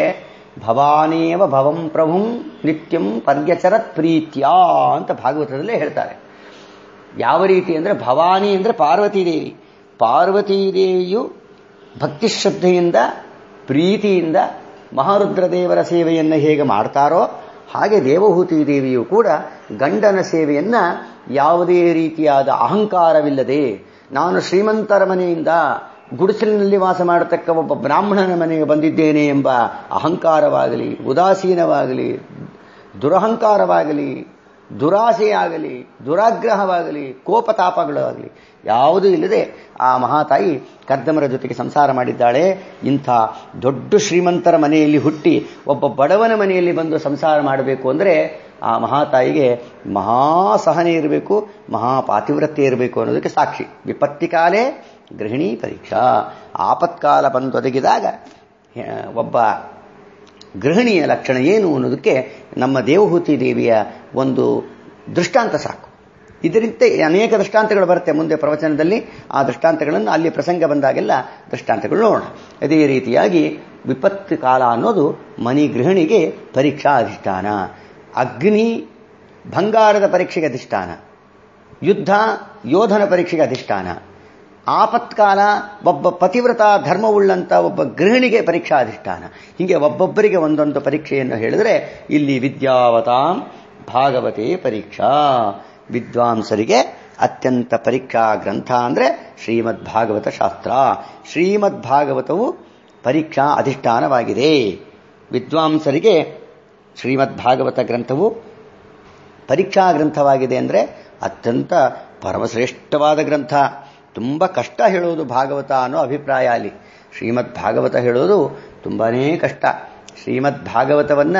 ಭವಾನೇವ ಭವಂ ಪ್ರಭುಂ ನಿತ್ಯಂ ಪರ್ಯಚರತ್ ಪ್ರೀತ್ಯಾ ಅಂತ ಭಾಗವತದಲ್ಲೇ ಹೇಳ್ತಾರೆ ಯಾವ ರೀತಿ ಅಂದರೆ ಭವಾನಿ ಅಂದರೆ ಪಾರ್ವತೀದೇವಿ ಪಾರ್ವತೀದೇವಿಯು ಭಕ್ತಿ ಶ್ರದ್ಧೆಯಿಂದ ಪ್ರೀತಿಯಿಂದ ಮಹಾರುದ್ರದೇವರ ಸೇವೆಯನ್ನು ಹೇಗೆ ಮಾಡ್ತಾರೋ ಹಾಗೆ ದೇವಹೂತಿ ದೇವಿಯು ಕೂಡ ಗಂಡನ ಸೇವೆಯನ್ನ ಯಾವುದೇ ರೀತಿಯಾದ ಅಹಂಕಾರವಿಲ್ಲದೆ ನಾನು ಶ್ರೀಮಂತರ ಮನೆಯಿಂದ ಗುಡಿಸಲಿನಲ್ಲಿ ವಾಸ ಮಾಡತಕ್ಕ ಒಬ್ಬ ಬ್ರಾಹ್ಮಣನ ಮನೆಗೆ ಬಂದಿದ್ದೇನೆ ಎಂಬ ಅಹಂಕಾರವಾಗಲಿ ಉದಾಸೀನವಾಗಲಿ ದುರಹಂಕಾರವಾಗಲಿ ದುರಾಸೆಯಾಗಲಿ ದುರಾಗ್ರಹವಾಗಲಿ ಕೋಪತಾಪಗಳಾಗಲಿ ಯಾವುದೂ ಇಲ್ಲದೆ ಆ ಮಹಾತಾಯಿ ಕರ್ದಮರ ಜೊತೆಗೆ ಸಂಸಾರ ಮಾಡಿದ್ದಾಳೆ ಇಂಥ ದೊಡ್ಡ ಶ್ರೀಮಂತರ ಮನೆಯಲ್ಲಿ ಹುಟ್ಟಿ ಒಬ್ಬ ಬಡವನ ಮನೆಯಲ್ಲಿ ಬಂದು ಸಂಸಾರ ಮಾಡಬೇಕು ಅಂದರೆ ಆ ಮಹಾತಾಯಿಗೆ ಮಹಾಸಹನೆ ಇರಬೇಕು ಮಹಾಪಾತಿವ್ರತ್ಯ ಇರಬೇಕು ಅನ್ನೋದಕ್ಕೆ ಸಾಕ್ಷಿ ವಿಪತ್ತಿಕಾಲೇ ಗೃಹಿಣಿ ಪರೀಕ್ಷಾ ಆಪತ್ಕಾಲ ಬಂದೊದಗಿದಾಗ ಒಬ್ಬ ಗೃಹಿಣಿಯ ಲಕ್ಷಣ ಏನು ಅನ್ನೋದಕ್ಕೆ ನಮ್ಮ ದೇವಹೂತಿ ದೇವಿಯ ಒಂದು ದೃಷ್ಟಾಂತ ಸಾಕು ಇದರಿಂದ ಅನೇಕ ದೃಷ್ಟಾಂತಗಳು ಬರುತ್ತೆ ಮುಂದೆ ಪ್ರವಚನದಲ್ಲಿ ಆ ದೃಷ್ಟಾಂತಗಳನ್ನು ಅಲ್ಲಿ ಪ್ರಸಂಗ ಬಂದಾಗೆಲ್ಲ ದೃಷ್ಟಾಂತಗಳು ನೋಡೋಣ ಅದೇ ರೀತಿಯಾಗಿ ವಿಪತ್ತು ಕಾಲ ಅನ್ನೋದು ಮನಿ ಗೃಹಿಣಿಗೆ ಪರೀಕ್ಷಾ ಅಧಿಷ್ಠಾನ ಅಗ್ನಿ ಬಂಗಾರದ ಪರೀಕ್ಷೆಗೆ ಅಧಿಷ್ಠಾನ ಯುದ್ಧ ಯೋಧನ ಪರೀಕ್ಷೆಗೆ ಅಧಿಷ್ಠಾನ ಆಪತ್ಕಾಲ ಒಬ್ಬ ಪತಿವ್ರತ ಧರ್ಮವುಳ್ಳಂತ ಒಬ್ಬ ಗೃಹಿಣಿಗೆ ಪರೀಕ್ಷಾ ಅಧಿಷ್ಠಾನ ಹೀಗೆ ಒಬ್ಬೊಬ್ಬರಿಗೆ ಒಂದೊಂದು ಪರೀಕ್ಷೆಯನ್ನು ಹೇಳಿದ್ರೆ ಇಲ್ಲಿ ವಿದ್ಯಾವತಾಂ ಭಾಗವತೆ ಪರೀಕ್ಷಾ ವಿದ್ವಾಂಸರಿಗೆ ಅತ್ಯಂತ ಪರೀಕ್ಷಾ ಗ್ರಂಥ ಅಂದರೆ ಶ್ರೀಮದ್ ಭಾಗವತ ಶಾಸ್ತ್ರ ಶ್ರೀಮದ್ ಭಾಗವತವು ಪರೀಕ್ಷಾ ಅಧಿಷ್ಠಾನವಾಗಿದೆ ವಿದ್ವಾಂಸರಿಗೆ ಶ್ರೀಮದ್ ಭಾಗವತ ಗ್ರಂಥವು ಪರೀಕ್ಷಾ ಗ್ರಂಥವಾಗಿದೆ ಅಂದರೆ ಅತ್ಯಂತ ಪರಮಶ್ರೇಷ್ಠವಾದ ಗ್ರಂಥ ತುಂಬ ಕಷ್ಟ ಹೇಳೋದು ಭಾಗವತ ಅನ್ನೋ ಅಭಿಪ್ರಾಯ ಅಲ್ಲಿ ಶ್ರೀಮದ್ ಭಾಗವತ ಹೇಳೋದು ತುಂಬಾನೇ ಕಷ್ಟ ಶ್ರೀಮದ್ ಭಾಗವತವನ್ನ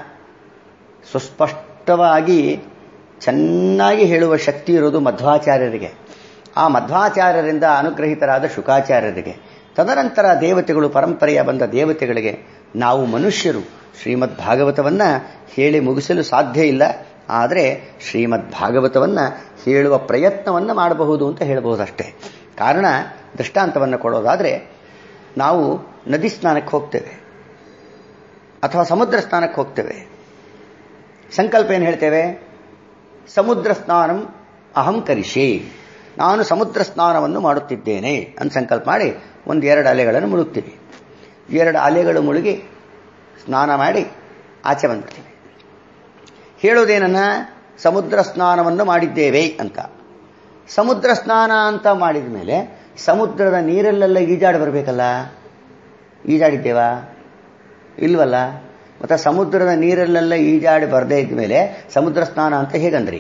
ಸುಸ್ಪಷ್ಟವಾಗಿ ಚೆನ್ನಾಗಿ ಹೇಳುವ ಶಕ್ತಿ ಇರೋದು ಮಧ್ವಾಚಾರ್ಯರಿಗೆ ಆ ಮಧ್ವಾಚಾರ್ಯರಿಂದ ಅನುಗ್ರಹಿತರಾದ ಶುಕಾಚಾರ್ಯರಿಗೆ ತದನಂತರ ದೇವತೆಗಳು ಪರಂಪರೆಯ ಬಂದ ದೇವತೆಗಳಿಗೆ ನಾವು ಮನುಷ್ಯರು ಶ್ರೀಮದ್ ಭಾಗವತವನ್ನ ಹೇಳಿ ಮುಗಿಸಲು ಸಾಧ್ಯ ಇಲ್ಲ ಆದರೆ ಶ್ರೀಮದ್ ಭಾಗವತವನ್ನ ಹೇಳುವ ಪ್ರಯತ್ನವನ್ನ ಮಾಡಬಹುದು ಅಂತ ಹೇಳಬಹುದಷ್ಟೇ ಕಾರಣ ದೃಷ್ಟಾಂತವನ್ನು ಕೊಡೋದಾದ್ರೆ ನಾವು ನದಿ ಸ್ನಾನಕ್ಕೆ ಹೋಗ್ತೇವೆ ಅಥವಾ ಸಮುದ್ರ ಸ್ನಾನಕ್ಕೆ ಹೋಗ್ತೇವೆ ಸಂಕಲ್ಪ ಏನು ಹೇಳ್ತೇವೆ ಸಮುದ್ರ ಸ್ನಾನಂ ಅಹಂ ಕರಿಷೆ ನಾನು ಸಮುದ್ರ ಸ್ನಾನವನ್ನು ಮಾಡುತ್ತಿದ್ದೇನೆ ಅಂತ ಸಂಕಲ್ಪ ಮಾಡಿ ಒಂದು ಎರಡು ಅಲೆಗಳನ್ನು ಮುಳುಗ್ತೀವಿ ಎರಡು ಅಲೆಗಳು ಮುಳುಗಿ ಸ್ನಾನ ಮಾಡಿ ಆಚೆ ಬಂದ್ಬಿಡ್ತೀವಿ ಹೇಳೋದೇನನ್ನ ಸಮುದ್ರ ಸ್ನಾನವನ್ನು ಮಾಡಿದ್ದೇವೆ ಅಂತ ಸಮುದ್ರ ಸ್ನಾನ ಅಂತ ಮಾಡಿದ ಮೇಲೆ ಸಮುದ್ರದ ನೀರಲ್ಲೆಲ್ಲ ಈಜಾಡಿ ಬರಬೇಕಲ್ಲ ಈಜಾಡಿದ್ದೇವಾ ಇಲ್ವಲ್ಲ ಮತ್ತು ಸಮುದ್ರದ ನೀರಲ್ಲೆಲ್ಲ ಈಜಾಡಿ ಬರದೇ ಇದ್ಮೇಲೆ ಸಮುದ್ರ ಸ್ನಾನ ಅಂತ ಹೇಗಂದ್ರಿ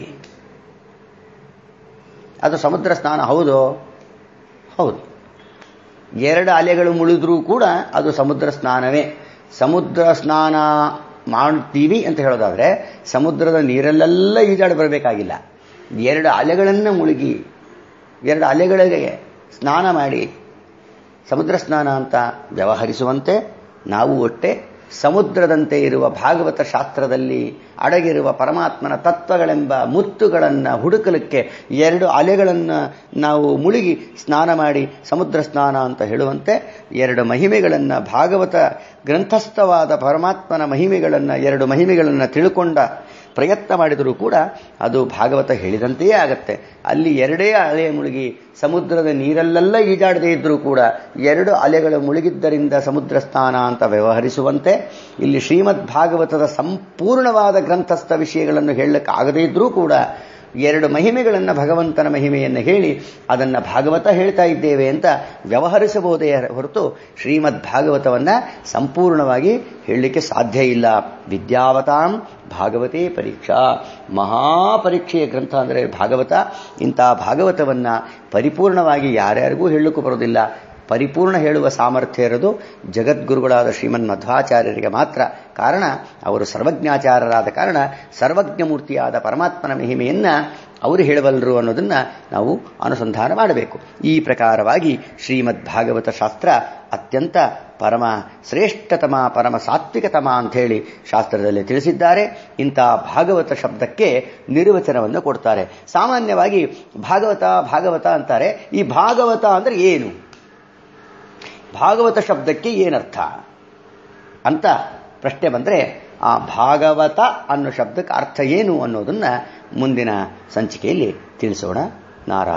ಅದು ಸಮುದ್ರ ಸ್ನಾನ ಹೌದು ಹೌದು ಎರಡು ಅಲೆಗಳು ಮುಳಿದ್ರೂ ಕೂಡ ಅದು ಸಮುದ್ರ ಸ್ನಾನವೇ ಸಮುದ್ರ ಸ್ನಾನ ಮಾಡ್ತೀವಿ ಅಂತ ಹೇಳೋದಾದ್ರೆ ಸಮುದ್ರದ ನೀರಲ್ಲೆಲ್ಲ ಈಜಾಡಿ ಬರಬೇಕಾಗಿಲ್ಲ ಎರಡು ಅಲೆಗಳನ್ನು ಮುಳುಗಿ ಎರಡು ಅಲೆಗಳಿಗೆ ಸ್ನಾನ ಮಾಡಿ ಸಮುದ್ರ ಸ್ನಾನ ಅಂತ ವ್ಯವಹರಿಸುವಂತೆ ನಾವು ಒಟ್ಟೆ ಸಮುದ್ರದಂತೆ ಇರುವ ಭಾಗವತ ಶಾಸ್ತ್ರದಲ್ಲಿ ಅಡಗಿರುವ ಪರಮಾತ್ಮನ ತತ್ವಗಳೆಂಬ ಮುತ್ತುಗಳನ್ನು ಹುಡುಕಲಿಕ್ಕೆ ಎರಡು ಅಲೆಗಳನ್ನು ನಾವು ಮುಳುಗಿ ಸ್ನಾನ ಮಾಡಿ ಸಮುದ್ರ ಸ್ನಾನ ಅಂತ ಹೇಳುವಂತೆ ಎರಡು ಮಹಿಮೆಗಳನ್ನು ಭಾಗವತ ಗ್ರಂಥಸ್ಥವಾದ ಪರಮಾತ್ಮನ ಮಹಿಮೆಗಳನ್ನು ಎರಡು ಮಹಿಮೆಗಳನ್ನು ತಿಳ್ಕೊಂಡ ಪ್ರಯತ್ನ ಮಾಡಿದರೂ ಕೂಡ ಅದು ಭಾಗವತ ಹೇಳಿದಂತೆಯೇ ಆಗತ್ತೆ ಅಲ್ಲಿ ಎರಡೇ ಅಲೆ ಮುಳುಗಿ ಸಮುದ್ರದ ನೀರಲ್ಲೆಲ್ಲ ಈಜಾಡದೇ ಇದ್ರೂ ಕೂಡ ಎರಡು ಅಲೆಗಳು ಮುಳುಗಿದ್ದರಿಂದ ಸಮುದ್ರ ಸ್ನಾನ ಅಂತ ವ್ಯವಹರಿಸುವಂತೆ ಇಲ್ಲಿ ಶ್ರೀಮದ್ ಭಾಗವತದ ಸಂಪೂರ್ಣವಾದ ಗ್ರಂಥಸ್ಥ ವಿಷಯಗಳನ್ನು ಹೇಳಲಿಕ್ಕೆ ಆಗದೇ ಇದ್ರೂ ಕೂಡ ಎರಡು ಮಹಿಮೆಗಳನ್ನು ಭಗವಂತನ ಮಹಿಮೆಯನ್ನು ಹೇಳಿ ಅದನ್ನು ಭಾಗವತ ಹೇಳ್ತಾ ಇದ್ದೇವೆ ಅಂತ ವ್ಯವಹರಿಸಬಹುದೇ ಹೊರತು ಶ್ರೀಮದ್ ಭಾಗವತವನ್ನು ಸಂಪೂರ್ಣವಾಗಿ ಹೇಳಲಿಕ್ಕೆ ಸಾಧ್ಯ ಇಲ್ಲ ವಿದ್ಯಾವತಾಂ ಭಾಗವತೆ ಪರೀಕ್ಷಾ ಮಹಾಪರೀಕ್ಷೆಯ ಗ್ರಂಥ ಅಂದರೆ ಭಾಗವತ ಇಂಥ ಭಾಗವತವನ್ನು ಪರಿಪೂರ್ಣವಾಗಿ ಯಾರ್ಯಾರಿಗೂ ಹೇಳಲಿಕ್ಕೂ ಬರೋದಿಲ್ಲ ಪರಿಪೂರ್ಣ ಹೇಳುವ ಸಾಮರ್ಥ್ಯ ಇರೋದು ಜಗದ್ಗುರುಗಳಾದ ಶ್ರೀಮನ್ ಮಧ್ವಾಚಾರ್ಯರಿಗೆ ಮಾತ್ರ ಕಾರಣ ಅವರು ಸರ್ವಜ್ಞಾಚಾರರಾದ ಕಾರಣ ಸರ್ವಜ್ಞಮೂರ್ತಿಯಾದ ಪರಮಾತ್ಮನ ಮಹಿಮೆಯನ್ನ ಅವರು ಹೇಳಬಲ್ಲರು ಅನ್ನೋದನ್ನ ನಾವು ಅನುಸಂಧಾನ ಮಾಡಬೇಕು ಈ ಪ್ರಕಾರವಾಗಿ ಶ್ರೀಮದ್ ಭಾಗವತ ಶಾಸ್ತ್ರ ಅತ್ಯಂತ ಪರಮ ಶ್ರೇಷ್ಠತಮ ಪರಮ ಸಾತ್ವಿಕತಮ ಅಂಥೇಳಿ ಶಾಸ್ತ್ರದಲ್ಲಿ ತಿಳಿಸಿದ್ದಾರೆ ಇಂಥ ಭಾಗವತ ಶಬ್ದಕ್ಕೆ ನಿರ್ವಚನವನ್ನು ಕೊಡ್ತಾರೆ ಸಾಮಾನ್ಯವಾಗಿ ಭಾಗವತ ಭಾಗವತ ಅಂತಾರೆ ಈ ಭಾಗವತ ಅಂದರೆ ಏನು ಭಾಗವತ ಶಬ್ದಕ್ಕೆ ಏನರ್ಥ ಅಂತ ಪ್ರಶ್ನೆ ಬಂದರೆ ಆ ಭಾಗವತ ಅನ್ನೋ ಶಬ್ದಕ್ಕೆ ಅರ್ಥ ಏನು ಅನ್ನೋದನ್ನ ಮುಂದಿನ ಸಂಚಿಕೆಯಲ್ಲಿ ತಿಳಿಸೋಣ ನಾರಾಯಣ